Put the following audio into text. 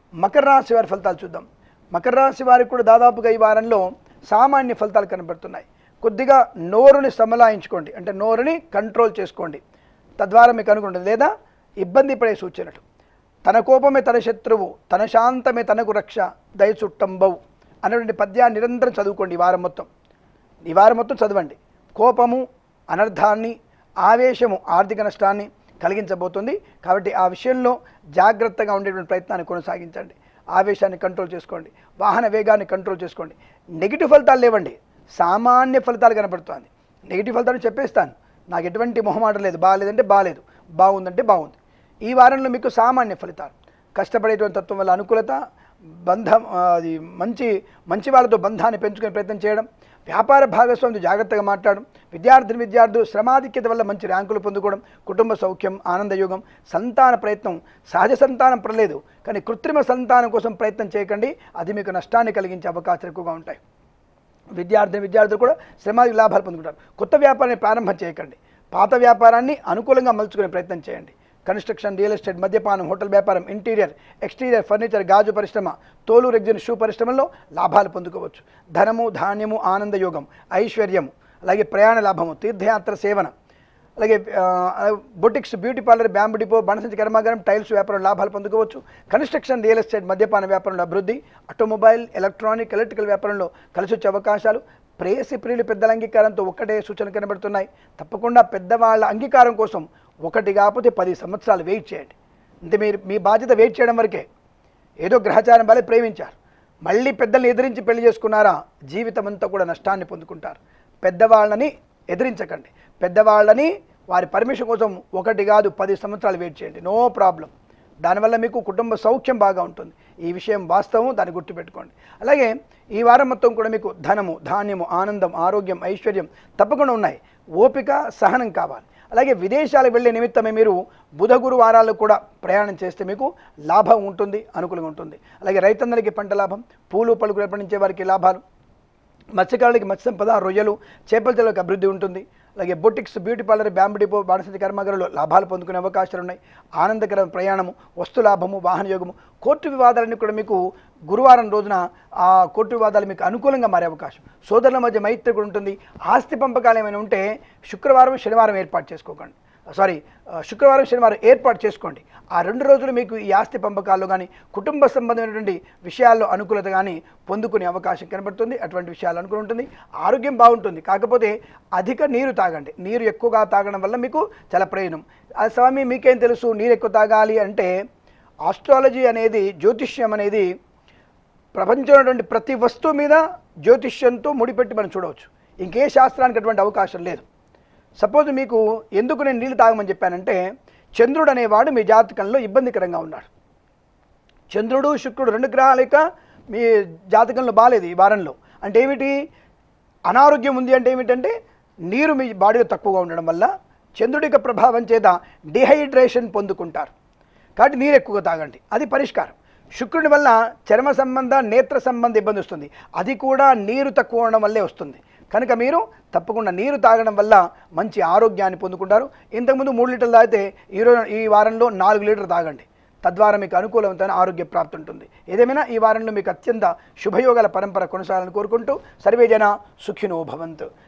మకర రాశి వారి ఫలితాలు చూద్దాం మకర రాశి వారికి కూడా దాదాపుగా ఈ వారంలో సామాన్య ఫలితాలు కనబడుతున్నాయి కొద్దిగా నోరుని సమలాయించుకోండి అంటే నోరుని కంట్రోల్ చేసుకోండి తద్వారా మీకు అనుకుంటుంది లేదా ఇబ్బంది పడే సూచనలు తన కోపమే తన శత్రువు తన శాంతమే తనకు రక్ష దయ చుట్టంబవు అనేటువంటి పద్యాన్ని నిరంతరం చదువుకోండి ఈ వారం మొత్తం ఈ వారం మొత్తం చదవండి కోపము అనర్థాన్ని ఆవేశము ఆర్థిక నష్టాన్ని కలిగించబోతుంది కాబట్టి ఆ విషయంలో జాగ్రత్తగా ఉండేటువంటి ప్రయత్నాన్ని కొనసాగించండి ఆవేశాన్ని కంట్రోల్ చేసుకోండి వాహన వేగాన్ని కంట్రోల్ చేసుకోండి నెగిటివ్ ఫలితాలు లేవండి సామాన్య ఫలితాలు కనపడుతుంది నెగిటివ్ ఫలితాలు చెప్పేస్తాను నాకు ఎటువంటి మొహమాట లేదు బాగాలేదంటే బాగాలేదు బాగుందంటే బాగుంది ఈ వారంలో మీకు సామాన్య ఫలితాలు కష్టపడేటువంటి తత్వం వల్ల అనుకూలత బంధం ఆ, అది మంచి మంచి వాళ్ళతో బంధాన్ని పెంచుకునే ప్రయత్నం చేయడం వ్యాపార భాగస్వామితో జాగ్రత్తగా మాట్లాడడం విద్యార్థిని విద్యార్థులు శ్రమాధిక్యత వల్ల మంచి ర్యాంకులు పొందుకోవడం కుటుంబ సౌఖ్యం ఆనందయోగం సంతాన ప్రయత్నం సహజ సంతానం పర్లేదు కానీ కృత్రిమ సంతానం కోసం ప్రయత్నం చేయకండి అది మీకు నష్టాన్ని కలిగించే అవకాశాలు ఎక్కువగా ఉంటాయి విద్యార్థిని విద్యార్థులు కూడా శ్రమాది లాభాలు పొందుకుంటారు కొత్త వ్యాపారాన్ని ప్రారంభం చేయకండి పాత వ్యాపారాన్ని అనుకూలంగా మలుచుకునే ప్రయత్నం చేయండి కన్స్ట్రక్షన్ రియల్ ఎస్టేట్ మద్యపానం హోటల్ వ్యాపారం ఇంటీరియర్ ఎక్స్టీరియర్ ఫర్నిచర్ గాజు పరిశ్రమ తోలు రెగ్జిన్ షూ పరిశ్రమల్లో లాభాలు పొందుకోవచ్చు ధనము ధాన్యము ఆనందయోగం ఐశ్వర్యము అలాగే ప్రయాణ లాభము తీర్థయాత్ర సేవన అలాగే ఆ, boutiques beauty parlour bamboo depot బణసంచి కర్మాగారం టైల్స్ వ్యాపారం లాభాలు పొందుకోవచ్చు కన్స్ట్రక్షన్ రియల్ ఎస్టేట్ మద్యపాన వ్యాపారంలో అభివృద్ధి ఆటోమొబైల్ ఎలక్ట్రానిక్ ఎలక్ట్రికల్ వ్యాపారంలో కలిసి వచ్చే అవకాశాలు ప్రేయసి ప్రియులు పెద్దల అంగీకారంతో ఒక్కటే సూచనలు కనబడుతున్నాయి తప్పకుండా పెద్దవాళ్ళ అంగీకారం కోసం ఒకటి కాకపోతే పది సంవత్సరాలు వెయిట్ చేయండి అంటే మీరు మీ బాధ్యత వెయిట్ చేయడం వరకే ఏదో గ్రహచారం వల్ల ప్రేమించారు మళ్ళీ పెద్దల్ని ఎదిరించి పెళ్లి చేసుకున్నారా జీవితం అంతా కూడా నష్టాన్ని పొందుకుంటారు పెద్దవాళ్ళని ఎదిరించకండి పెద్దవాళ్ళని వారి పర్మిషన్ కోసం ఒకటి కాదు పది సంవత్సరాలు వెయిట్ చేయండి నో ప్రాబ్లం దానివల్ల మీకు కుటుంబ సౌఖ్యం బాగా ఉంటుంది ఈ విషయం వాస్తవం దాన్ని గుర్తుపెట్టుకోండి అలాగే ఈ వారం మొత్తం కూడా మీకు ధనము ధాన్యము ఆనందం ఆరోగ్యం ఐశ్వర్యం తప్పకుండా ఉన్నాయి ఓపిక సహనం కావాలి అలాగే విదేశాలకు వెళ్ళే నిమిత్తమే మీరు బుధ గురు వారాల్లో కూడా ప్రయాణం చేస్తే మీకు లాభం ఉంటుంది అనుకూలంగా ఉంటుంది అలాగే రైతందరికీ పంట లాభం పూలు పలుకులు పండించే వారికి లాభాలు మత్స్యకారులకి మత్స్య సంపద రొయ్యలు చేపల చెరువులకు అభివృద్ధి ఉంటుంది అలాగే boutiques beauty parlour bamboo depot బాణసంచి కర్మాగారంలో లాభాలు పొందుకునే అవకాశాలు ఉన్నాయి ఆనందకర ప్రయాణము వస్తు లాభము వాహన యోగము కోర్టు వివాదాలన్నీ కూడా మీకు గురువారం రోజున ఆ కోర్టు వివాదాలు మీకు అనుకూలంగా మారే అవకాశం సోదరుల మధ్య మైత్రి కూడా ఉంటుంది ఆస్తి పంపకాలు ఏమైనా ఉంటే శుక్రవారం శనివారం ఏర్పాటు చేసుకోకండి సారీ ఆ, శుక్రవారం శనివారం ఏర్పాటు చేసుకోండి ఆ రెండు రోజులు మీకు ఈ ఆస్తి పంపకాల్లో కానీ కుటుంబ సంబంధమైనటువంటి విషయాల్లో అనుకూలత కానీ పొందుకునే అవకాశం కనబడుతుంది అటువంటి విషయాలు అనుకుని ఉంటుంది ఆరోగ్యం బాగుంటుంది కాకపోతే అధిక నీరు తాగండి నీరు ఎక్కువగా తాగడం వల్ల మీకు చాలా ప్రయోజనం ఆ స్వామి మీకేం తెలుసు నీరు ఎక్కువ తాగాలి అంటే ఆస్ట్రాలజీ అనేది జ్యోతిష్యం అనేది ప్రపంచంలో ఉన్నటువంటి ప్రతి వస్తువు మీద జ్యోతిష్యంతో ముడిపెట్టి మనం చూడవచ్చు ఇంకే శాస్త్రానికి అటువంటి అవకాశం లేదు సపోజ్ మీకు ఎందుకు నేను నీళ్ళు తాగమని చెప్పానంటే చంద్రుడు అనేవాడు మీ జాతకంలో ఇబ్బందికరంగా ఉన్నాడు చంద్రుడు శుక్రుడు రెండు గ్రహాలు ఇక మీ జాతకంలో బాగాలేదు ఈ వారంలో అంటే ఏమిటి అనారోగ్యం ఉంది అంటే ఏమిటంటే నీరు మీ బాడీలో తక్కువగా ఉండడం వల్ల చంద్రుడి యొక్క ప్రభావం చేత డిహైడ్రేషన్ పొందుకుంటారు కాబట్టి నీరు ఎక్కువగా తాగండి అది పరిష్కారం శుక్రుడి వల్ల చర్మ సంబంధ నేత్ర సంబంధ ఇబ్బంది వస్తుంది అది కూడా నీరు తక్కువ ఉండడం వల్లే వస్తుంది కనుక మీరు తప్పకుండా నీరు తాగడం వల్ల మంచి ఆరోగ్యాన్ని పొందుకుంటారు ఇంతకుముందు మూడు లీటర్లు తాగితే ఈ రోజు ఈ వారంలో నాలుగు లీటర్లు తాగండి తద్వారా మీకు అనుకూలవంతమైన ఆరోగ్య ప్రాప్తి ఉంటుంది ఏదేమైనా ఈ వారంలో మీకు అత్యంత శుభయోగాల పరంపర కొనసాగాలని కోరుకుంటూ సర్వేజన సుఖినో భవంతు